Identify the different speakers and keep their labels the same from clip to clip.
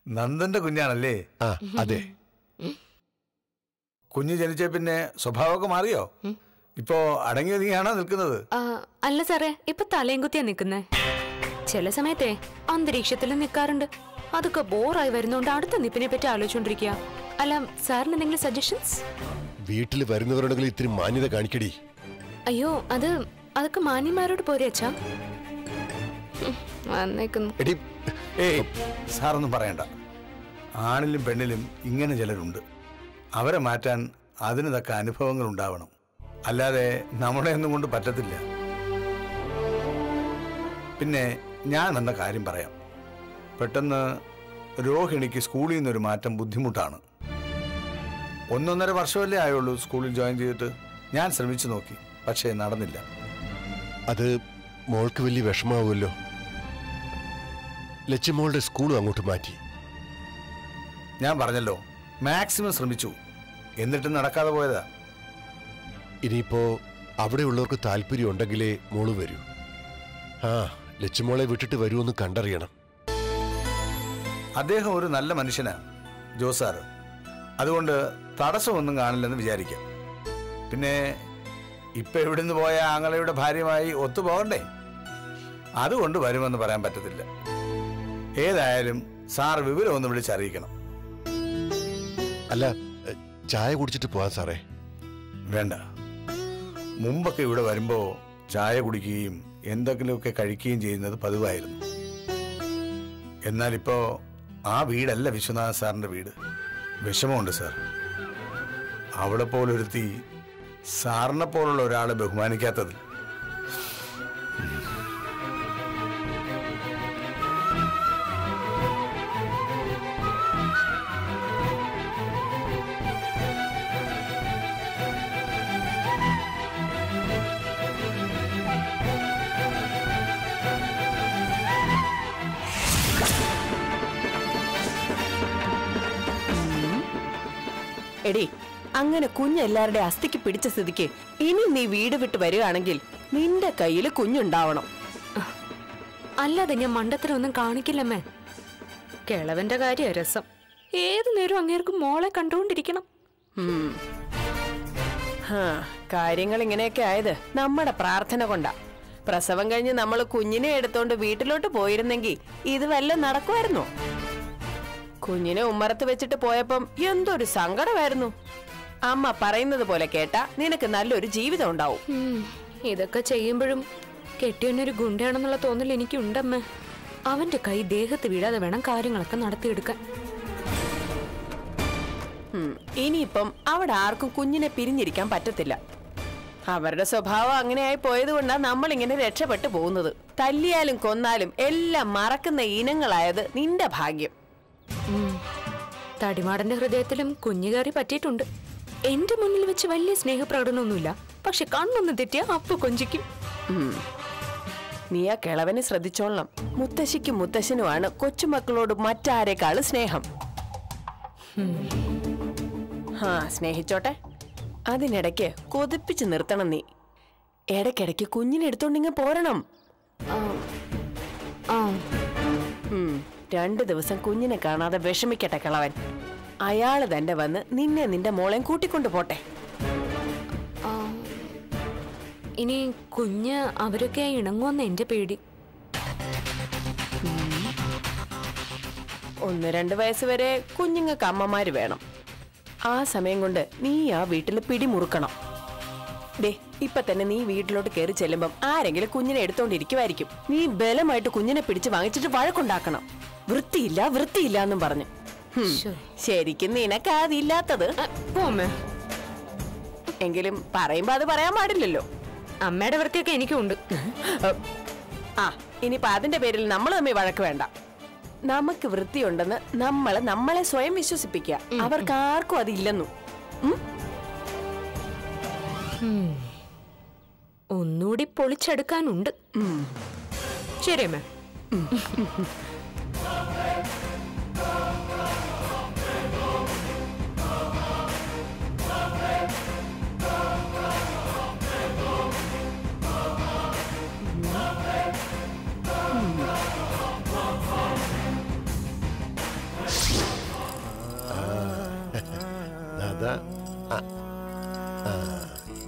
Speaker 1: നന്ദന്റെ കുഞ്ഞാണല്ലേ
Speaker 2: ആ അതെ
Speaker 1: കുഞ്ഞ് ജനിച്ച പിന്നെ സ്വഭാവമൊക്കെ മാറിയോ ഇപ്പോ അടങ്ങി ഒതുങ്ങിയാണോ നിൽക്കുന്നത്
Speaker 3: ആ, അല്ല സാറേ ഇപ്പൊ തലയും കുത്തിയാ നിക്കുന്നേ ചില സമയത്തെ അന്തരീക്ഷത്തിൽ നിൽക്കാറുണ്ട് അതൊക്കെ ബോറായി വരുന്നോണ്ട് അടുത്ത നിപ്പിനെ പറ്റി ആലോചിച്ചോണ്ടിരിക്കുക അല്ല സാറിന് എന്തെങ്കിലും സജഷൻസ്
Speaker 2: വീട്ടിൽ വരുന്നവരുണ്ടെങ്കിൽ ഇത്തിരി മാന്യത കാണിക്കടി
Speaker 3: അയ്യോ അത് അതൊക്കെ മാന്യന്മാരോട് പോരെ അച്ഛാ ഉം, വന്നേക്കുന്നു
Speaker 2: എടി
Speaker 1: ഏയ് സാറൊന്നും പറയണ്ട ആണിലും പെണ്ണിലും ഇങ്ങനെ ചിലരുണ്ട് അവരെ മാറ്റാൻ അതിന് തക്ക അനുഭവങ്ങൾ ഉണ്ടാവണം അല്ലാതെ നമ്മുടെ ഒന്നും കൊണ്ട് പറ്റത്തില്ല പിന്നെ ഞാൻ വന്ന കാര്യം പറയാം പെട്ടെന്ന് രോഹിണിക്ക് സ്കൂളിൽ നിന്നൊരു മാറ്റം ബുദ്ധിമുട്ടാണ് ഒന്നൊന്നര വർഷമല്ലേ ആയുള്ളൂ സ്കൂളിൽ ജോയിൻ ചെയ്തിട്ട് ഞാൻ ശ്രമിച്ചു നോക്കി പക്ഷേ നടന്നില്ല
Speaker 2: അത് മോൾക്ക് വലിയ വിഷമാവുമല്ലോ ലച്ചുമോളുടെ സ്കൂളും അങ്ങോട്ട് മാറ്റി
Speaker 1: ഞാൻ പറഞ്ഞല്ലോ മാക്സിമം ശ്രമിച്ചു എന്നിട്ടും നടക്കാതെ പോയതാ
Speaker 2: ഇനിയിപ്പോ അവിടെയുള്ളവർക്ക് താല്പര്യം ഉണ്ടെങ്കിലേ മോള് വരൂ ആ ലച്ചുമോളെ വിട്ടിട്ട് വരുമെന്ന് കണ്ടറിയണം
Speaker 1: അദ്ദേഹം ഒരു നല്ല മനുഷ്യനാണ് ജോസാറ് അതുകൊണ്ട് തടസ്സമൊന്നും കാണില്ലെന്ന് വിചാരിക്കാം പിന്നെ ഇപ്പൊ ഇവിടുന്ന് പോയ ആങ്ങളയുടെ ഭാര്യയുമായി ഒത്തുപോകണ്ടേ അതുകൊണ്ട് വരുമെന്ന് പറയാൻ പറ്റത്തില്ല ഏതായാലും സാർ വിവരം ഒന്ന് വിളിച്ചറിയിക്കണം
Speaker 2: അല്ല എ, ചായ കുടിച്ചിട്ട് പോവാൻ സാറേ
Speaker 1: വേണ്ട മുമ്പൊക്കെ ഇവിടെ വരുമ്പോ ചായ കുടിക്കുകയും എന്തെങ്കിലുമൊക്കെ കഴിക്കുകയും ചെയ്യുന്നത് പതിവായിരുന്നു എന്നാൽ ഇപ്പോ ആ വീടല്ല വിശ്വനാഥ സാറിന്റെ വീട് വിഷമമുണ്ട് സാർ അവിടെ പോലൊരുത്തി സാറിനെ പോലുള്ള ഒരാളെ ബഹുമാനിക്കാത്തത്
Speaker 4: എടി അങ്ങനെ കുഞ്ഞെല്ലാവരുടെ അസ്ഥിക്ക് പിടിച്ച സ്ഥിതിക്ക് ഇനി നീ വീട് വിട്ട് വരികയാണെങ്കിൽ നിന്റെ കയ്യിൽ കുഞ്ഞുണ്ടാവണം
Speaker 3: അല്ലാതെ ഞാൻ മണ്ടത്തരമൊന്നും കാണിക്കില്ലമ്മേ കിളവന്റെ കാര്യ രസം ഏത് നേരം അങ്ങേർക്ക് മോളെ കണ്ടുകൊണ്ടിരിക്കണം
Speaker 4: ഉം. ഹാ, കാര്യങ്ങൾ ഇങ്ങനെയൊക്കെ ആയത് നമ്മുടെ പ്രാർത്ഥന കൊണ്ടാ പ്രസവം കഴിഞ്ഞ് നമ്മൾ കുഞ്ഞിനെ എടുത്തോണ്ട് വീട്ടിലോട്ട് പോയിരുന്നെങ്കിൽ ഇത് വല്ല നടക്കുമായിരുന്നോ കുഞ്ഞിനെ ഉമ്മറത്ത് വെച്ചിട്ട് പോയപ്പം എന്തൊരു സങ്കടമായിരുന്നു അമ്മ പറയുന്നത് പോലെ കേട്ടാ നിനക്ക് നല്ലൊരു ജീവിതം ഉണ്ടാവും
Speaker 3: ഉം, ഇതൊക്കെ ചെയ്യുമ്പോഴും കെട്ടിയവനൊരു ഗുണ്ടയാണെന്നുള്ള തോന്നൽ എനിക്കുണ്ടമ്മേ അവന്റെ കൈ ദേഹത്ത് വീഴാതെ വേണം കാര്യങ്ങളൊക്കെ നടത്തിയെടുക്കാൻ
Speaker 4: ഉം. ഇനിയിപ്പം അവിടെ ആർക്കും കുഞ്ഞിനെ പിരിഞ്ഞിരിക്കാൻ പറ്റത്തില്ല അവരുടെ സ്വഭാവം അങ്ങനെയായി പോയത് കൊണ്ടാണ് നമ്മൾ ഇങ്ങനെ രക്ഷപ്പെട്ടു പോകുന്നത് തല്ലിയാലും കൊന്നാലും എല്ലാം മറക്കുന്ന ഇനങ്ങളായത് നിന്റെ ഭാഗ്യം
Speaker 3: ഉം. തടിമാടന്റെ ഹൃദയത്തിലും കുഞ്ഞു കയറി പറ്റിയിട്ടുണ്ട് എന്റെ മുന്നിൽ വെച്ച് വലിയ സ്നേഹപ്രകടനമൊന്നുമില്ല പക്ഷെ കണ്ണൊന്ന് തെറ്റിയാ അപ്പു കൊഞ്ചിക്കും
Speaker 4: ഉം. നീ ആ കിളവനെ ശ്രദ്ധിച്ചോളണം മുത്തശ്ശിക്കും മുത്തശ്ശനുമാണ് കൊച്ചുമക്കളോട് മറ്റാരേക്കാള് സ്നേഹം ഹാ സ്നേഹിച്ചോട്ടെ അതിനിടയ്ക്ക് കൊതിപ്പിച്ച് നിർത്തണം നീ ഇടയ്ക്കിടയ്ക്ക് കുഞ്ഞിനെ എടുത്തോണ്ടിങ്ങ് പോരണം
Speaker 3: ആ
Speaker 4: ഉം, രണ്ടു ദിവസം കുഞ്ഞിനെ കാണാതെ വിഷമിക്കട്ടെ കിളവൻ അയാള് തന്നെ വന്ന് നിന്നെ നിന്റെ മോളെയും കൂട്ടിക്കൊണ്ടു പോട്ടെ
Speaker 3: ആ. ഇനി കുഞ്ഞ് അവരൊക്കെ ഇണങ്ങുമെന്ന് എന്റെ പേടി
Speaker 4: ഒന്ന് രണ്ട് വയസ്സ് വരെ കുഞ്ഞുങ്ങൾക്ക് അമ്മമാര് വേണം ആ സമയം കൊണ്ട് നീ ആ വീട്ടിൽ പിടിമുറുക്കണം ദേ ഇപ്പൊ തന്നെ നീ വീട്ടിലോട്ട് കയറി ചെല്ലുമ്പം ആരെങ്കിലും കുഞ്ഞിനെ എടുത്തോണ്ടിരിക്കുമായിരിക്കും നീ ബലമായിട്ട് കുഞ്ഞിനെ പിടിച്ച് വാങ്ങിച്ചിട്ട് വഴക്കുണ്ടാക്കണം വൃത്തിയില്ല വൃത്തിയില്ല എന്നും പറഞ്ഞു ഹും,
Speaker 3: ശോ.
Speaker 4: ശരിക്കും നിനക്ക് അതില്ലാത്തത്
Speaker 3: ആ, പോ അമ്മേ
Speaker 4: എങ്കിലും പറയുമ്പോ അത് പറയാൻ പാടില്ലല്ലോ
Speaker 3: അമ്മയുടെ വൃത്തിയൊക്കെ എനിക്കുണ്ട്
Speaker 4: ആ ഇനിയിപ്പൊ അതിന്റെ പേരിൽ നമ്മൾ തമ്മിൽ വഴക്ക് വേണ്ട നമുക്ക് വൃത്തിയുണ്ടെന്ന് നമ്മളെ നമ്മളെ സ്വയം വിശ്വസിപ്പിക്കുക അവർക്ക് ആർക്കും അതില്ലെന്നു ഉം?
Speaker 3: ഒന്നുകൂടി പൊളിച്ചെടുക്കാനുണ്ട്
Speaker 4: ഉം.
Speaker 3: ശരി അമ്മേ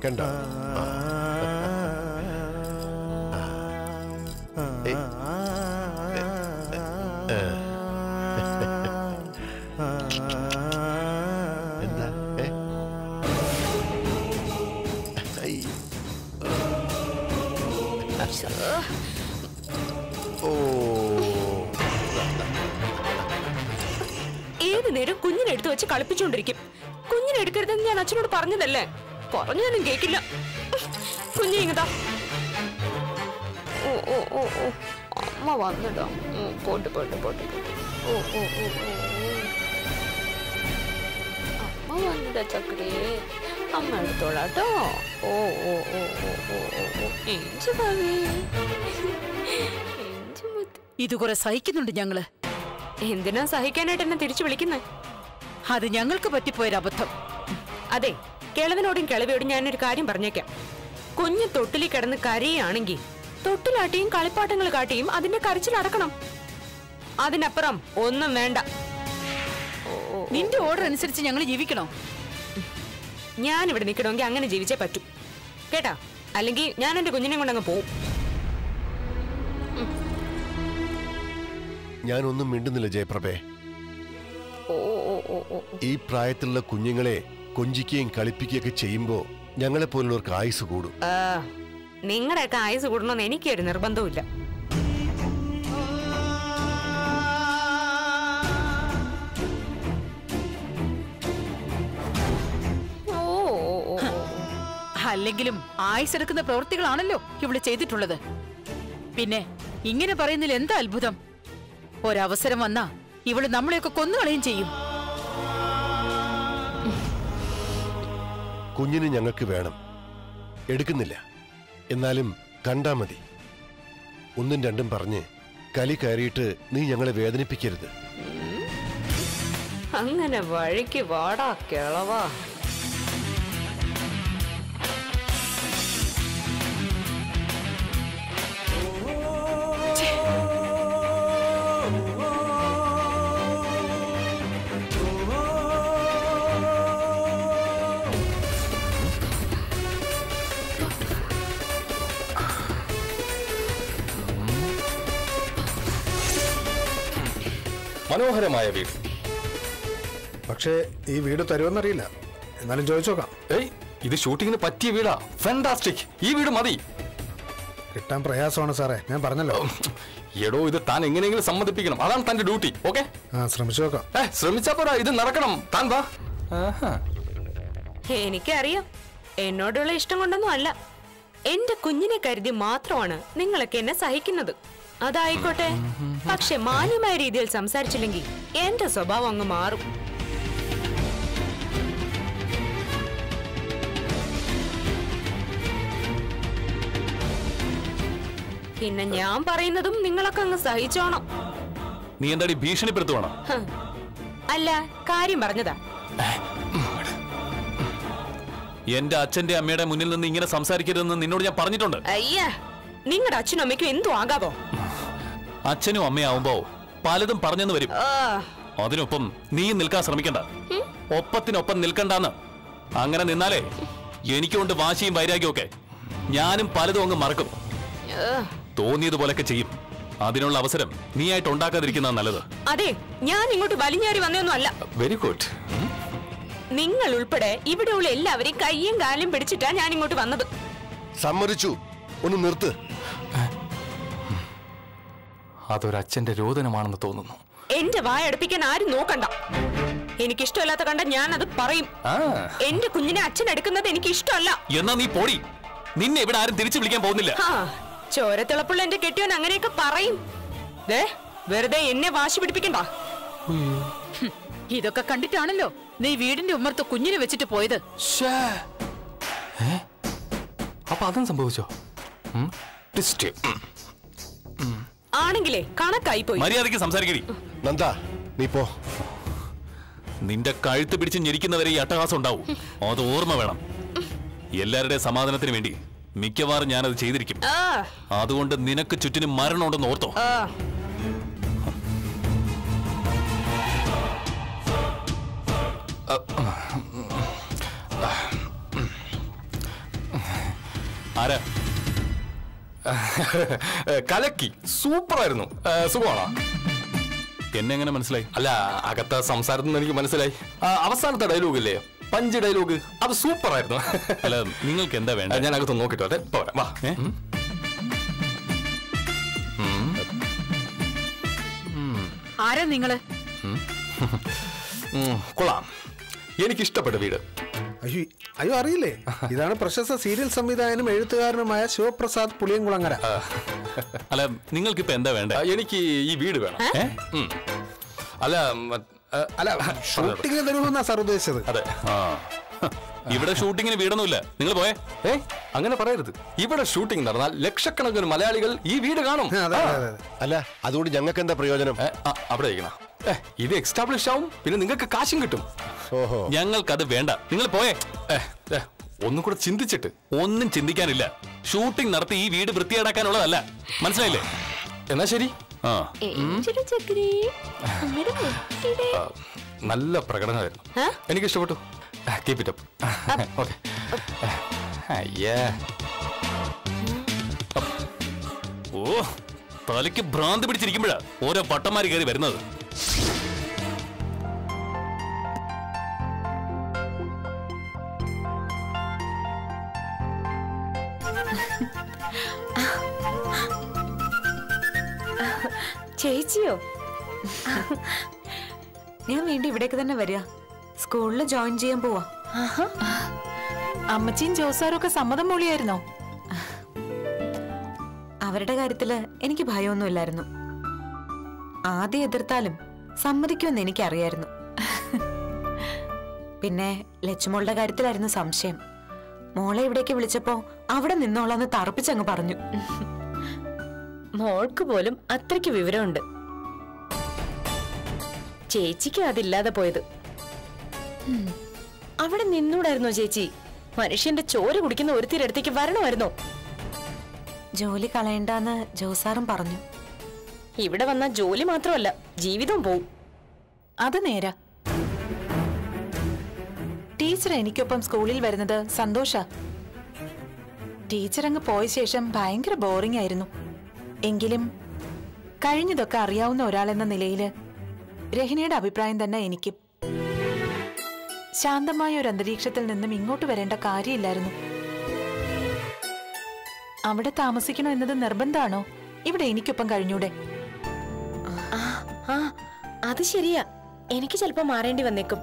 Speaker 2: കണ്ടോ ആ. ഏയ്. എന്താ ഏ? ഐ. ഓ
Speaker 3: ഏത് നേരം കുഞ്ഞിനെ എടുത്തു വെച്ച് കളിപ്പിച്ചുകൊണ്ടിരിക്കും കുഞ്ഞിനെ എടുക്കരുതെന്ന് ഞാൻ അച്ഛനോട് പറഞ്ഞതല്ലേ പറഞ്ഞാലും കേക്കില്ല കുഞ്ഞിനെ ഇങ്ങതാ ഓ ഓ ഓ ഓ അമ്മ വന്നിട്ടോ ഉം, പോട്ട് പോട്ട് പോട്ട് പോട്ട് ഓ ഓ ഓ ഓ ഓ. അമ്മ വന്നിട്ടാ ചക്കരേ അമ്മ എടുത്തോളാട്ടോ ഓ ഓ ഓ ഓ ഓ ഓ ഓ എഞ്ചു ഭാവി എഞ്ചു മുത്ത്
Speaker 5: ഇത് കുറെ സഹിക്കുന്നുണ്ട് ഞങ്ങള്
Speaker 3: എന്തിനാ സഹിക്കാനായിട്ട് എന്നെ തിരിച്ചു വിളിക്കുന്നേ
Speaker 5: അത് ഞങ്ങൾക്ക് പറ്റിപ്പോയൊരു അബദ്ധം
Speaker 3: അതെ കിളവനോടും കിളവിയോടും ഞാനൊരു കാര്യം പറഞ്ഞേക്കാം കുഞ്ഞ് തൊട്ടിലിൽ കിടന്ന് കരയുകയാണെങ്കിൽ തൊട്ടിലാട്ടിയും കളിപ്പാട്ടങ്ങൾ കാട്ടിയും അതിന്റെ കരച്ചിൽ അടക്കണം അതിനപ്പുറം ഒന്നും വേണ്ട ഓ, ഓ,
Speaker 5: നിന്റെ ഓർഡർ അനുസരിച്ച് ഞങ്ങൾ ജീവിക്കണോ
Speaker 3: ഞാൻ ഇവിടെ നിൽക്കണമെങ്കിൽ അങ്ങനെ ജീവിച്ചേ പറ്റൂ കേട്ടാ അല്ലെങ്കിൽ ഞാൻ എന്റെ കുഞ്ഞിനെ കൊണ്ടങ്ങ് പോവും
Speaker 2: ഞാനൊന്നും മിണ്ടുന്നില്ല ജയപ്രഭേ
Speaker 3: ഓ ഓ ഓ ഓ
Speaker 2: ഈ പ്രായത്തിലുള്ള കുഞ്ഞുങ്ങളെ കൊഞ്ചിക്കുകയും കളിപ്പിക്കുകയൊക്കെ ചെയ്യുമ്പോ ഞങ്ങളെ പോലുള്ളവർക്ക് ആയുസ് കൂടും
Speaker 3: ആ, നിങ്ങളുടെയൊക്കെ ആയുസ് കൂടണമെന്ന് എനിക്കൊരു നിർബന്ധവുമില്ല ഓ ഓ, ഓ, ഓ.
Speaker 5: അല്ലെങ്കിലും ആയുസെടുക്കുന്ന പ്രവൃത്തികളാണല്ലോ ഇവിടെ ചെയ്തിട്ടുള്ളത് പിന്നെ ഇങ്ങനെ പറയുന്നതിൽ എന്താ അത്ഭുതം ഒരവസരം വന്നാ ഇവള് നമ്മളെയൊക്കെ കൊന്നുകളയും ചെയ്യും
Speaker 2: കുഞ്ഞിന് ഞങ്ങൾക്ക് വേണം എടുക്കുന്നില്ല എന്നാലും കണ്ടാ മതി ഒന്നും രണ്ടും പറഞ്ഞ് കലി കയറിയിട്ട് നീ ഞങ്ങളെ വേദനിപ്പിക്കരുത്
Speaker 3: അങ്ങനെ വഴിക്ക് വാടാ കിളവാ
Speaker 6: മനോഹരമായ വീട്
Speaker 7: പക്ഷേ ഈ വീട് തരുമെന്നറിയില്ല എന്നാലും ചോദിച്ചു നോക്കാം
Speaker 6: ഏയ് ഇത് ഷൂട്ടിങ്ങിന് പറ്റിയ വീടാ ഫാന്റാസ്റ്റിക് ഈ വീട് മതി
Speaker 7: കിട്ടാൻ പ്രയാസമാണ് സാറേ ഞാൻ പറഞ്ഞല്ലോ
Speaker 6: എടോ ഇത് താൻ എങ്ങനെയെങ്കിലും സമ്മതിപ്പിക്കണം അതാണ് തന്റെ ഡ്യൂട്ടി ഓക്കെ
Speaker 7: ആ ശ്രമിച്ചു നോക്കാം
Speaker 6: ഏ ശ്രമിച്ചാ പോരാ ഇത് നടക്കണം താൻ വാ ആഹാ.
Speaker 3: എനിക്കറിയാം എന്നോടുള്ള ഇഷ്ടം കൊണ്ടൊന്നും അല്ല എന്റെ കുഞ്ഞിനെ കരുതി മാത്രമാണ് നിങ്ങളൊക്കെ എന്നെ സഹിക്കുന്നത് അതായിക്കോട്ടെ പക്ഷെ മാന്യമായ രീതിയിൽ സംസാരിച്ചില്ലെങ്കിൽ എന്റെ സ്വഭാവം അങ്ങ് മാറും പിന്നെ ഞാൻ പറയുന്നതും നിങ്ങളൊക്കെ അങ്ങ് സഹിച്ചോണം
Speaker 6: നീ എന്താടി ഭീഷണിപ്പെടുത്തുവാണോ
Speaker 3: ഹ്. അല്ല കാര്യം പറഞ്ഞതാ
Speaker 6: എന്റെ അച്ഛന്റെ അമ്മയുടെ മുന്നിൽ നിന്ന് ഇങ്ങനെ സംസാരിക്കരുതെന്ന് നിന്നോട് ഞാൻ പറഞ്ഞിട്ടുണ്ട്
Speaker 3: അയ്യ നിങ്ങളുടെ അച്ഛനും അമ്മയ്ക്കും എന്തു ആകാവോ
Speaker 6: അച്ഛനും അമ്മയാവുമ്പോ പലതും പറഞ്ഞെന്ന് വരും
Speaker 3: ആ,
Speaker 6: അതിനൊപ്പം നീ നിൽക്കാൻ ശ്രമിക്കണ്ട ഒപ്പത്തിനൊപ്പം നിൽക്കണ്ടെന്ന് അങ്ങനെ നിന്നാലേ എനിക്കുണ്ട് വാശിയും വൈരാഗ്യവും ഒക്കെ ഞാനും പലതും അങ്ങ് മറക്കും
Speaker 3: ഏ.
Speaker 6: തോന്നിയതുപോലൊക്കെ ചെയ്യും അതിനുള്ള അവസരം നീ ആയിട്ട് ഉണ്ടാക്കാതിരിക്കുന്ന നല്ലത്
Speaker 3: അതെ ഞാൻ ഇങ്ങോട്ട് വലിഞ്ഞേറി വന്നൊന്നും അല്ല
Speaker 6: വെരി ഗുഡ്
Speaker 3: നിങ്ങൾ ഉൾപ്പെടെ ഇവിടെയുള്ള എല്ലാവരെയും കയ്യും കാലും പിടിച്ചിട്ടാ ഞാൻ ഇങ്ങോട്ട് വന്നത്
Speaker 2: സമ്മതിച്ചു ഒന്ന് നിർത്ത്
Speaker 6: അതൊരു അച്ഛന്റെ രോദനമാണെന്ന് തോന്നുന്നു
Speaker 3: എന്റെ വായ അടുപ്പിക്കാൻ ആരും നോക്കണ്ട എനിക്കിഷ്ടമല്ലാത്ത കണ്ട ഞാൻ അത് പറയും
Speaker 6: ആ
Speaker 3: എന്റെ കുഞ്ഞിനെ അച്ഛൻ എടുക്കുന്നത് എനിക്ക് ഇഷ്ടമല്ല
Speaker 6: എന്നാ നീ പോടി നിന്നെ ഇവിടെ ആരും തിരിച്ചു വിളിക്കാൻ പോകുന്നില്ല
Speaker 3: ഹാ ചോരത്തിളപ്പുള്ള എന്റെ കെട്ടിയോൻ അങ്ങനെയൊക്കെ പറയും ദേ വെറുതെ എന്നെ വാശി പിടിപ്പിക്കണ്ട
Speaker 5: ഇതൊക്കെ കണ്ടിട്ടാണല്ലോ നീ വീടിന്റെ ഉമ്മർത്ത് കുഞ്ഞിനെ വെച്ചിട്ട് പോയത്
Speaker 6: ശ്ശേ. ഏ? അപ്പൊ അതും സംഭവിച്ചോ ഉം? Twist. ഉം.
Speaker 3: ആണെങ്കിലേ കണക്കായി പോയി
Speaker 6: മര്യാദയ്ക്ക് സംസാരിക്കടി
Speaker 2: നന്ദ നീ പോ
Speaker 6: നിന്റെ കഴുത്ത് പിടിച്ച് ഞെരിക്കുന്നവരെ ഈ അട്ടഹാസം ഉണ്ടാവും അത് ഓർമ്മ വേണം എല്ലാവരുടെയും സമാധാനത്തിന് വേണ്ടി മിക്കവാറും ഞാനത് ചെയ്തിരിക്കും
Speaker 3: ആ
Speaker 6: അതുകൊണ്ട് നിനക്ക് ചുറ്റിനും മരണമുണ്ടെന്ന് ഓർത്തോ
Speaker 3: ആ
Speaker 6: ആരാ
Speaker 8: കലക്കി സൂപ്പറായിരുന്നു സുഖമാണോ
Speaker 6: എന്നെ എങ്ങനെ മനസ്സിലായി
Speaker 8: അല്ല അകത്ത സംസാരത്തിൽ നിന്ന് എനിക്ക് മനസ്സിലായി ആ, അവസാനത്തെ ഡയലോഗ് ഇല്ലേ പഞ്ച് ഡയലോഗ് അത് സൂപ്പറായിരുന്നു
Speaker 6: അല്ല നിങ്ങൾക്ക് എന്താ വേണ്ട
Speaker 8: ഞാൻ അകത്ത് നോക്കിട്ടോ അതെ പോരാ വാ
Speaker 6: ഏ?
Speaker 8: ഉം.
Speaker 5: ആരാ നിങ്ങള്
Speaker 8: ഉം, കൊള്ളാം എനിക്ക് ഇഷ്ടപ്പെട്ട വീട്
Speaker 7: അയ്യോ അയ്യോ അറിയില്ലേ ഇതാണ് പ്രശസ്ത സീരിയൽ സംവിധായകനും എഴുത്തുകാരനുമായ ശിവപ്രസാദ് പുളിയംകുളങ്ങര
Speaker 6: അല്ല നിങ്ങൾക്ക് ഇപ്പൊ എന്താ വേണ്ട
Speaker 8: ആ, എനിക്ക് ഈ വീട് വേണം
Speaker 6: ഏ?
Speaker 8: ഉം. അല്ല മ- ആ,
Speaker 7: അല്ല ഷൂട്ടിങ്ങിന് തരുമെന്നാ സാർ ഉദ്ദേശിച്ചത്
Speaker 8: അതെ
Speaker 6: ആ ഇവിടെ ഷൂട്ടിങ്ങിന് വീടൊന്നുമില്ല നിങ്ങൾ പോയേ
Speaker 8: ഏ അങ്ങനെ പറയരുത് ഇവിടെ ഷൂട്ടിംഗ് നടന്നാൽ ലക്ഷക്കണക്കിന് മലയാളികൾ ഈ വീട് കാണും
Speaker 7: ആ, അതെ അതെ അതെ
Speaker 2: അല്ല അതുകൊണ്ട് ഞങ്ങൾക്ക് എന്താ പ്രയോജനം
Speaker 8: ഏ, ആ, അവിടെ ഇരിക്കണം ഏ, ഇത് എക്സ്റ്റാബ്ലിഷ് ആവും പിന്നെ നിങ്ങൾക്ക് കാശും കിട്ടും
Speaker 2: ഓഹോ
Speaker 6: ഞങ്ങൾക്കത് വേണ്ട നിങ്ങൾ പോയേ
Speaker 8: ഏ, ഏ, ഒന്നും കൂടെ ചിന്തിച്ചിട്ട്
Speaker 6: ഒന്നും ചിന്തിക്കാനില്ല ഷൂട്ടിംഗ് നടത്തി ഈ വീട് വൃത്തിയേടാക്കാനുള്ളതല്ല മനസ്സിലായില്ലേ
Speaker 8: എന്നാ ശരി
Speaker 6: ആ
Speaker 8: ആ, നല്ല പ്രകടനമായിരുന്നു എനിക്ക് ഇഷ്ടപ്പെട്ടു കീപ് ഇറ്റ് അപ്പ് ഓക്കെ അയ്യേ
Speaker 6: ഓ തലയ്ക്ക് ഭ്രാന്ത് പിടിച്ചിരിക്കുമ്പോഴാ ഓരോ പട്ടന്മാര് കയറി വരുന്നത്
Speaker 3: ചേച്ചിയോ ഞാൻ വീണ്ടും ഇവിടേക്ക് തന്നെ വരിക സ്കൂളിൽ ജോയിൻ ചെയ്യാൻ പോവാ
Speaker 9: അമ്മച്ചിയും ജോസാറും ഒക്കെ സമ്മതം മൊഴിയായിരുന്നോ
Speaker 3: അവരുടെ കാര്യത്തില് എനിക്ക് ഭയമൊന്നുമില്ലായിരുന്നു ആദ്യം എതിർത്താലും സമ്മതിക്കുമെന്ന് എനിക്കറിയായിരുന്നു പിന്നെ ലച്ചുമോളുടെ കാര്യത്തിലായിരുന്നു സംശയം മോളെ ഇവിടേക്ക് വിളിച്ചപ്പോ അവിടെ നിന്നോളാന്ന് തറപ്പിച്ചങ്ങ് പറഞ്ഞു
Speaker 4: മോൾക്ക് പോലും അത്രയ്ക്ക് വിവരമുണ്ട് ചേച്ചിക്ക് അതില്ലാതെ പോയത് ഉം. അവിടെ നിന്നൂടായിരുന്നോ ചേച്ചി മനുഷ്യന്റെ ചോര കുടിക്കുന്ന ഒരുത്തിയുടെ അടുത്തേക്ക് വരണമായിരുന്നോ
Speaker 3: ജോലി കളയണ്ടാന്ന് ജോസാറും പറഞ്ഞു
Speaker 4: ഇവിടെ വന്ന ജോലി മാത്രമല്ല ജീവിതവും പോവും
Speaker 9: അത് നേരാ ടീച്ചർ എനിക്കൊപ്പം സ്കൂളിൽ വരുന്നത് സന്തോഷ ടീച്ചർ അങ്ങ് പോയ ശേഷം ഭയങ്കര ബോറിംഗ് ആയിരുന്നു എങ്കിലും കഴിഞ്ഞതൊക്കെ അറിയാവുന്ന ഒരാളെന്ന നിലയില് രഹിനയുടെ അഭിപ്രായം തന്നെ എനിക്കും ശാന്തമായ ഒരു അന്തരീക്ഷത്തിൽ നിന്നും ഇങ്ങോട്ട് വരേണ്ട കാര്യമില്ലായിരുന്നു അവിടെ താമസിക്കണോ എന്നത് നിർബന്ധമാണോ ഇവിടെ എനിക്കൊപ്പം കഴിഞ്ഞൂടെ
Speaker 4: ആ അത് ശരിയാ എനിക്ക് ചിലപ്പോ മാറേണ്ടി വന്നേക്കും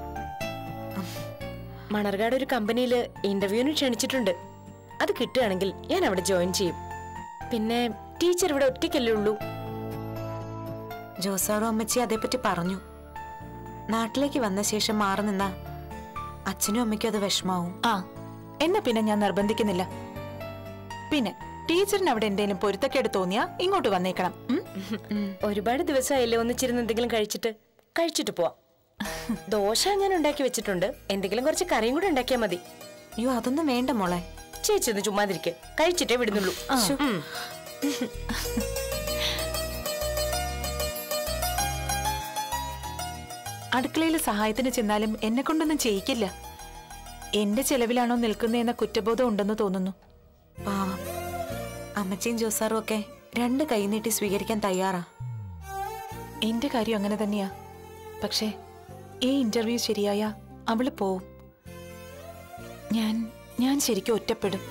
Speaker 4: മണർകാട് ഒരു കമ്പനിയിൽ ഇന്റർവ്യൂവിന് ക്ഷണിച്ചിട്ടുണ്ട് അത് കിട്ടുകയാണെങ്കിൽ ഞാൻ അവിടെ ജോയിൻ ചെയ്യും പിന്നെ ടീച്ചർ ഇവിടെ ഒറ്റയ്ക്കല്ലേ ഉള്ളൂ
Speaker 3: ജോസാറും അമ്മച്ചി അതേപ്പറ്റി പറഞ്ഞു നാട്ടിലേക്ക് വന്ന ശേഷം മാറി നിന്ന അച്ഛനും അമ്മയ്ക്കും അത് വിഷമാവും
Speaker 9: ആ എന്നാ പിന്നെ ഞാൻ നിർബന്ധിക്കുന്നില്ല പിന്നെ ടീച്ചറിന് അവിടെ എന്തെങ്കിലും പൊരുത്തക്കേട് തോന്നിയാ ഇങ്ങോട്ട് വന്നേക്കണം ഉം?
Speaker 4: ഒരുപാട് ദിവസമായില്ലേ ഒന്നിച്ചിരുന്ന് എന്തെങ്കിലും കഴിച്ചിട്ട് കഴിച്ചിട്ട് പോവാം ദോശ ഞാൻ ഉണ്ടാക്കി വെച്ചിട്ടുണ്ട് എന്തെങ്കിലും കുറച്ച് കറിയും കൂടെ ഉണ്ടാക്കിയാൽ മതി
Speaker 3: അയ്യോ അതൊന്നും വേണ്ട മോളെ
Speaker 4: ചേച്ചി ഒന്ന് ചുമ്മാതിരിക്കെ കഴിച്ചിട്ടേ വിടുന്നുള്ളൂ ഉം.
Speaker 9: അടുക്കളയിൽ സഹായത്തിന് ചെന്നാലും എന്നെ കൊണ്ടൊന്നും ചെയ്യിക്കില്ല എന്റെ ചെലവിലാണോ നിൽക്കുന്നതെന്ന കുറ്റബോധം ഉണ്ടെന്ന് തോന്നുന്നു
Speaker 3: പാവം അമ്മച്ചിയും ജോസാറും ഒക്കെ രണ്ട് കൈ നീട്ടി സ്വീകരിക്കാൻ തയ്യാറാ
Speaker 9: എന്റെ കാര്യം അങ്ങനെ തന്നെയാ പക്ഷേ ഈ ഇന്റർവ്യൂ ശരിയായ അവള് പോവും ഞാൻ ഞാൻ ശരിക്കും ഒറ്റപ്പെടും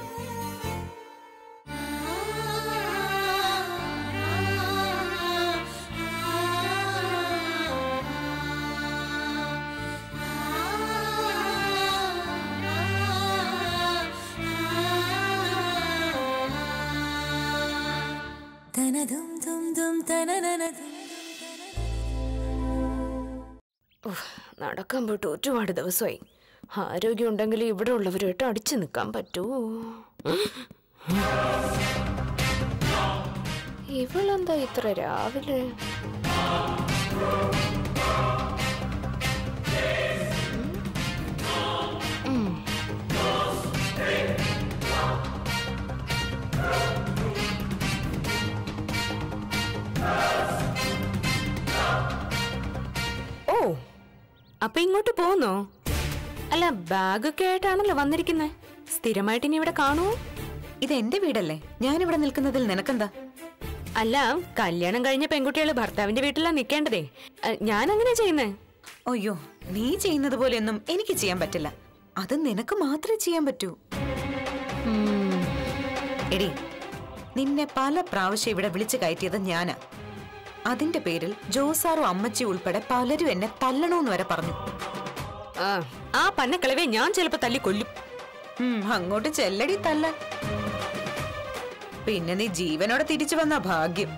Speaker 3: നടക്കാൻ പോയിട്ട് ഒരുപാട് ദിവസമായി ആരോഗ്യം ഉണ്ടെങ്കിൽ ഇവിടെ ഉള്ളവരുമായിട്ട് അടിച്ചു നിൽക്കാൻ പറ്റൂ ഇവളെന്താ ഇത്ര രാവിലെ ഓ അപ്പൊ ഇങ്ങോട്ട് പോന്നോ അല്ല ബാഗൊക്കെ ആയിട്ടാണല്ലോ വന്നിരിക്കുന്നത് സ്ഥിരമായിട്ട് ഇനി ഇവിടെ കാണുമോ
Speaker 9: ഇത് എന്റെ വീടല്ലേ ഞാനിവിടെ നിൽക്കുന്നതിൽ നിനക്കെന്താ
Speaker 3: അല്ല കല്യാണം കഴിഞ്ഞ പെൺകുട്ടികൾ ഭർത്താവിന്റെ വീട്ടിലാ നിൽക്കേണ്ടതേ ഞാൻ അങ്ങനെ ചെയ്യുന്നേ
Speaker 9: അയ്യോ നീ ചെയ്യുന്നത് പോലെയൊന്നും എനിക്ക് ചെയ്യാൻ പറ്റില്ല അത് നിനക്ക് മാത്രമേ ചെയ്യാൻ പറ്റൂ എടി നിന്നെ പല പ്രാവശ്യം ഇവിടെ വിളിച്ചു കയറ്റിയത് ഞാനാ അതിന്റെ പേരിൽ ജോസാറും അമ്മച്ചി ഉൾപ്പെടെ പലരും എന്നെ തല്ലണോന്ന് വരെ പറഞ്ഞു
Speaker 3: ആ, ആ പന്നക്കിളവെ ഞാൻ ചിലപ്പോ തല്ലി കൊല്ലും
Speaker 9: ഉം, അങ്ങോട്ട് ചെല്ലടി തല്ല പിന്നെ നീ ജീവനോടെ തിരിച്ചു വന്ന ഭാഗ്യം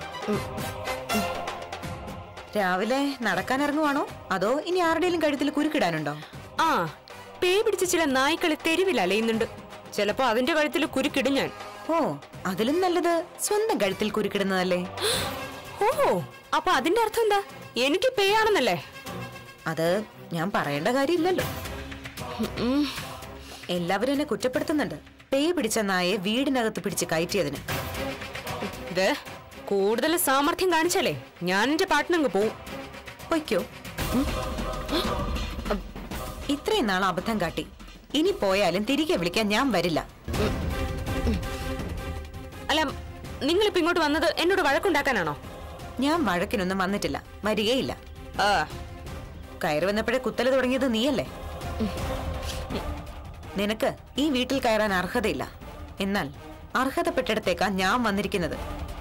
Speaker 9: രാവിലെ നടക്കാൻ ഇറങ്ങുവാണോ അതോ ഇനി ആരുടെയും കഴുത്തിൽ കുരുക്കിടാനുണ്ടോ
Speaker 3: ആ പേ പിടിച്ച ചില നായ്ക്കളെ തെരുവിൽ അലയുന്നുണ്ട് ചിലപ്പോ അതിന്റെ കഴുത്തിൽ കുരുക്കിടും ഞാൻ
Speaker 9: ഓ അതിലും നല്ലത് സ്വന്തം കഴുത്തിൽ കുരുക്കിടുന്നതല്ലേ
Speaker 3: ഓ അപ്പൊ അതിന്റെ അർത്ഥം എന്താ എനിക്ക് പേ ആണെന്നല്ലേ
Speaker 9: അത് ഞാൻ പറയേണ്ട കാര്യമില്ലല്ലോ എല്ലാവരും എന്നെ കുറ്റപ്പെടുത്തുന്നുണ്ട് പേ പിടിച്ച നായെ വീടിനകത്ത് പിടിച്ച് കയറ്റിയതിന്
Speaker 3: ഇത് കൂടുതൽ സാമർഥ്യം കാണിച്ചാലേ ഞാൻ എന്റെ പാട്ടിനങ്ങ് പോവും
Speaker 9: പൊയ്ക്കോ ഇത്രയും നാൾ അബദ്ധം കാട്ടി ഇനി പോയാലും തിരികെ വിളിക്കാൻ ഞാൻ വരില്ല
Speaker 3: അല്ല നിങ്ങളിപ്പോ ഇങ്ങോട്ട് വന്നത് എന്നോട് വഴക്കുണ്ടാക്കാനാണോ
Speaker 9: ഞാൻ വഴക്കിനൊന്നും വന്നിട്ടില്ല വരികയില്ല
Speaker 3: ആ
Speaker 9: കയറി വന്നപ്പോഴേ കുത്തല് തുടങ്ങിയത് നീയല്ലേ നിനക്ക് ഈ വീട്ടിൽ കയറാൻ അർഹതയില്ല എന്നാൽ അർഹതപ്പെട്ടിടത്തേക്കാ ഞാൻ വന്നിരിക്കുന്നത്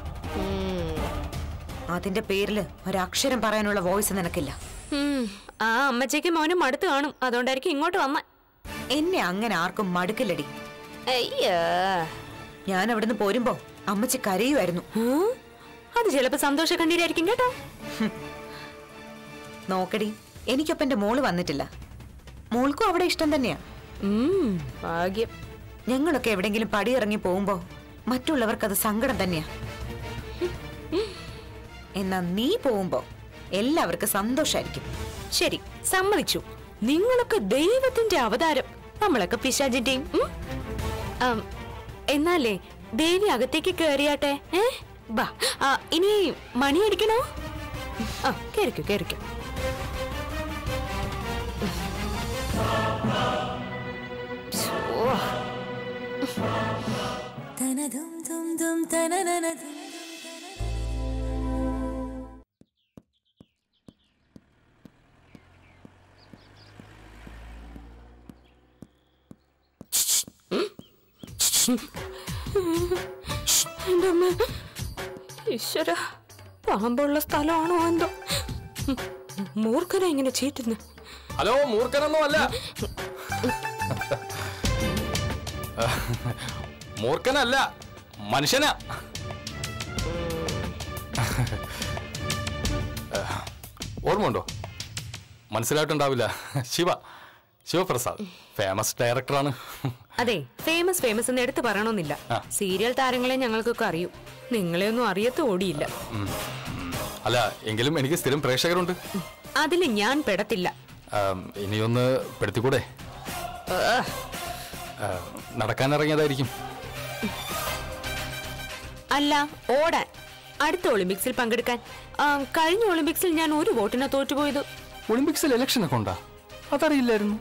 Speaker 9: അതിന്റെ പേരില് ഒരക്ഷരം പറയാനുള്ള വോയിസ് നിനക്കില്ല
Speaker 3: ഉം, ആ അമ്മച്ചയ്ക്ക് മോനും മടുത്ത് കാണും അതുകൊണ്ടായിരിക്കും ഇങ്ങോട്ട് വന്ന
Speaker 9: എന്നെ അങ്ങനെ ആർക്കും മടുക്കില്ലടി
Speaker 3: അയ്യോ
Speaker 9: ഞാൻ അവിടുന്ന് പോരുമ്പോ അമ്മച്ചി കരയുമായിരുന്നു
Speaker 3: ആ, അത് ചിലപ്പോ സന്തോഷ കണ്ണീരായിരിക്കും കേട്ടോ
Speaker 9: നോക്കടി എനിക്കൊപ്പം എന്റെ മോള് വന്നിട്ടില്ല മോൾക്കും അവിടെ ഇഷ്ടം തന്നെയാ
Speaker 3: ഉം, ഭാഗ്യം
Speaker 9: ഞങ്ങളൊക്കെ എവിടെങ്കിലും പടിയിറങ്ങി പോകുമ്പോ മറ്റുള്ളവർക്കത് സങ്കടം തന്നെയാ എന്നാ നീ പോകുമ്പോ എല്ലാവർക്കും സന്തോഷായിരിക്കും
Speaker 3: ശരി സമ്മതിച്ചു നിങ്ങളൊക്കെ ദൈവത്തിന്റെ അവതാരം നമ്മളൊക്കെ പിശാചിന്റെയും ഉം? ആം, എന്നാലേ ദേവി അകത്തേക്ക് കേറിയാട്ടെ ഏ ബാ ആ, ഇനി മണിയടിക്കണോ ആ കേറിക്കോ കേറിക്കോ എന്റെ അമ്മ ഈശ്വര പാമ്പുള്ള സ്ഥലമാണോ എന്തോ മൂർഖനെ ഇങ്ങനെ ചീറ്റുന്നു
Speaker 8: ഹലോ മൂർഖനൊന്നും അല്ല മൂർഖനല്ല മനുഷ്യനാ ഓർമ്മയുണ്ടോ മനസ്സിലായിട്ടുണ്ടാവില്ല ശിവ ശിവപ്രസാദ് ഫേമസ് ഡയറക്ടറാണ്
Speaker 3: അതെ ഫേമസ് ഫേമസ് എന്ന് എടുത്തു പറയണമെന്നില്ല
Speaker 8: ആ.
Speaker 3: സീരിയൽ താരങ്ങളെ ഞങ്ങൾക്കൊക്കെ അറിയൂ നിങ്ങളെ ഒന്നും അറിയത്ത ഓടിയില്ല
Speaker 8: അല്ല എങ്കിലും എനിക്ക് സ്ഥിരം പ്രേക്ഷകരുണ്ട്
Speaker 3: അതിൽ ഞാൻ പെടത്തില്ല
Speaker 8: ആം, ഇനിയൊന്ന് പെടുത്തിക്കൂടെ ആ, നടക്കാനിറങ്ങിയതായിരിക്കും
Speaker 3: അല്ല ഓടാൻ അടുത്ത ഒളിമ്പിക്സിൽ പങ്കെടുക്കാൻ ആ, കഴിഞ്ഞ ഒളിമ്പിക്സിൽ ഞാൻ ഒരു വോട്ടിനാ തോറ്റുപോയത്
Speaker 8: ഒളിമ്പിക്സിൽ ഇലക്ഷനൊക്കെ ഉണ്ടാ അതറിയില്ലായിരുന്നു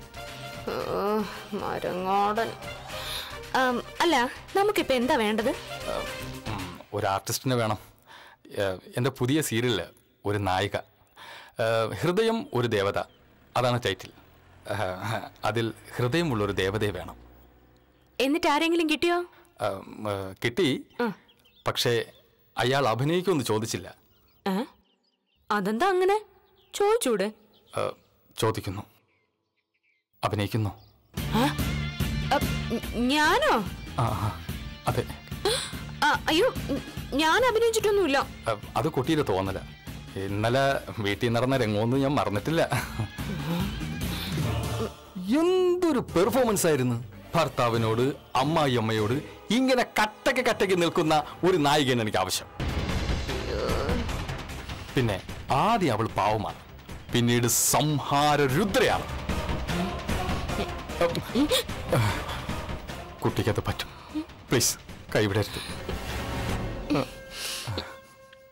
Speaker 3: മരങ്ങോടൻ ആം, അല്ല നമുക്കിപ്പോ എന്താ വേണ്ടത്
Speaker 8: ഉം, ഒരു ആർട്ടിസ്റ്റിനെ വേണം ഏഹ്, എൻ്റെ പുതിയ സീരിയലിൽ ഒരു നായിക ഏഹ്, ഹൃദയം ഒരു ദേവത അതാണ് ടൈറ്റിൽ ഏഹ്, അതിൽ ഹൃദയമുള്ളൊരു ദേവതയെ വേണം
Speaker 3: എന്നിട്ട് ആരെങ്കിലും കിട്ടിയോ
Speaker 8: ഏഹ്, ഏഹ്, കിട്ടി പക്ഷേ അയാൾ അഭിനയിക്കുമെന്ന് ചോദിച്ചില്ല
Speaker 3: ഏ? അതെന്താ അങ്ങനെ ചോദിച്ചൂടെ
Speaker 8: ഏഹ്, ചോദിക്കുന്നു അഭിനയിക്കുന്നു
Speaker 3: അ, ഞ- ഞാനോ
Speaker 8: ആ ആ, അതെ
Speaker 3: ആ, അയ്യോ ഉം, ഞാൻ അഭിനയിച്ചിട്ടൊന്നുമില്ല
Speaker 8: ഏഹ്, അത് കുട്ടിയുടെ തോന്നല ഇന്നലെ വീട്ടിൽ നടന്ന രംഗമൊന്നും ഞാൻ മറന്നിട്ടില്ല എന്തൊരു പെർഫോമൻസ് ആയിരുന്നു ഭർത്താവിനോട് അമ്മായി അമ്മയോട് ഇങ്ങനെ കട്ടക്ക് കട്ടക്ക് നിൽക്കുന്ന ഒരു നായികയാണ് എനിക്ക് ആവശ്യം പിന്നെ ആദ്യം അവൾ പാവമാണ് പിന്നീട് സംഹാര രുദ്രയാണ് കുട്ടിക്കത് പറ്റും പ്ലീസ് കൈവിടരുത്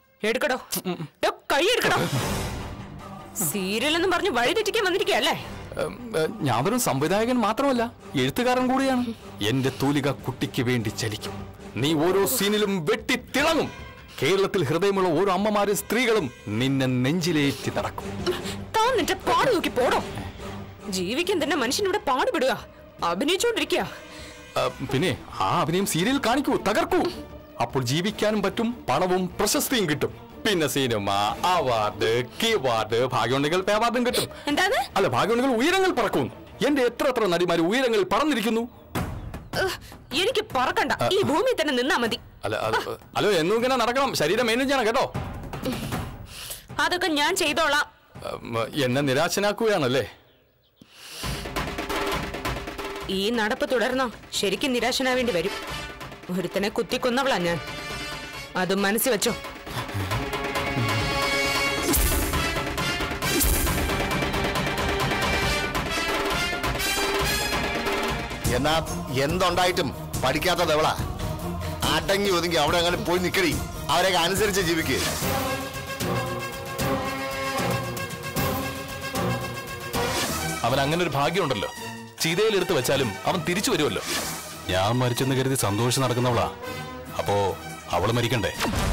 Speaker 3: എടുക്കടോ ഡോ, കൈ എടുക്കടോ സീരിയൽ എന്നും പറഞ്ഞ് വഴി തെറ്റിക്കാൻ വന്നിരിക്കല്ലേ
Speaker 8: ഉം, ഏഹ്, ഞാൻ വെറും സംവിധായകൻ മാത്രമല്ല എഴുത്തുകാരൻ കൂടിയാണ് എന്റെ തൂലിക കുട്ടിക്ക് വേണ്ടി ചലിക്കും നീ ഓരോ സീനിലും വെട്ടിത്തിളങ്ങും കേരളത്തിൽ ഹൃദയമുള്ള ഓരോ അമ്മമാരും സ്ത്രീകളും നിന്നെ നെഞ്ചിലേറ്റി നടക്കും
Speaker 3: താൻ നിന്റെ പാട് നോക്കി പോടോ ജീവിക്കാൻ തന്നെ മനുഷ്യൻ ഇവിടെ പാടുപെടുക അഭിനയിച്ചോണ്ടിരിക്കുക
Speaker 8: ആ, പിന്നെ ആ അഭിനയം സീരിയൽ കാണിക്കൂ തകർക്കൂ അപ്പോൾ ജീവിക്കാനും പറ്റും പണവും പ്രശസ്തിയും കിട്ടും പിന്നെ സിനിമ അവാർഡ് കീവാർഡ് ഭാഗ്യമുണ്ടെങ്കിൽ പേ അവാർഡും കിട്ടും
Speaker 3: എന്താണ്
Speaker 8: അല്ല ഭാഗ്യമുണ്ടെങ്കിൽ ഉയരങ്ങൾ പറക്കും എന്റെ എത്ര എത്ര നടിമാര് ഉയരങ്ങളിൽ പറന്നിരിക്കുന്നു
Speaker 3: ഉഹ്, എനിക്ക് പറക്കണ്ട ഈ ഭൂമിയിൽ തന്നെ നിന്നാ മതി
Speaker 8: അല്ല അത് അല്ലോ എന്നും ഇങ്ങനെ നടക്കണം ശരീരം മെയിൻറ്റെയിൻ ചെയ്യണം കേട്ടോ
Speaker 3: അതൊക്കെ ഞാൻ ചെയ്തോളാം
Speaker 8: ഉം, എന്നെ നിരാശനാക്കുകയാണല്ലേ
Speaker 3: ഈ നടപ്പ് തുടർന്ന ശരിക്കും നിരാശനാവേണ്ടി വരും ഒരുത്തനെ കുത്തിക്കൊന്നവളാ ഞാൻ അതും മനസ്സിൽ വെച്ചോ
Speaker 10: എന്നാ എന്തുണ്ടായിട്ടും പഠിക്കാത്ത ദവള അടങ്ങി ഒതുങ്ങി അവിടെ അങ്ങനെ പോയി നിക്കടി അവരെയൊക്കെ അനുസരിച്ച് ജീവിക്കുക
Speaker 6: അവൻ അങ്ങനെ ഒരു ഭാഗ്യമുണ്ടല്ലോ ചീതയിലെടുത്ത് വെച്ചാലും അവൻ തിരിച്ചു വരുമല്ലോ ഞാൻ മരിച്ചെന്ന് കരുതി സന്തോഷം നടക്കുന്നവളാ അപ്പോ അവള് മരിക്കണ്ടേ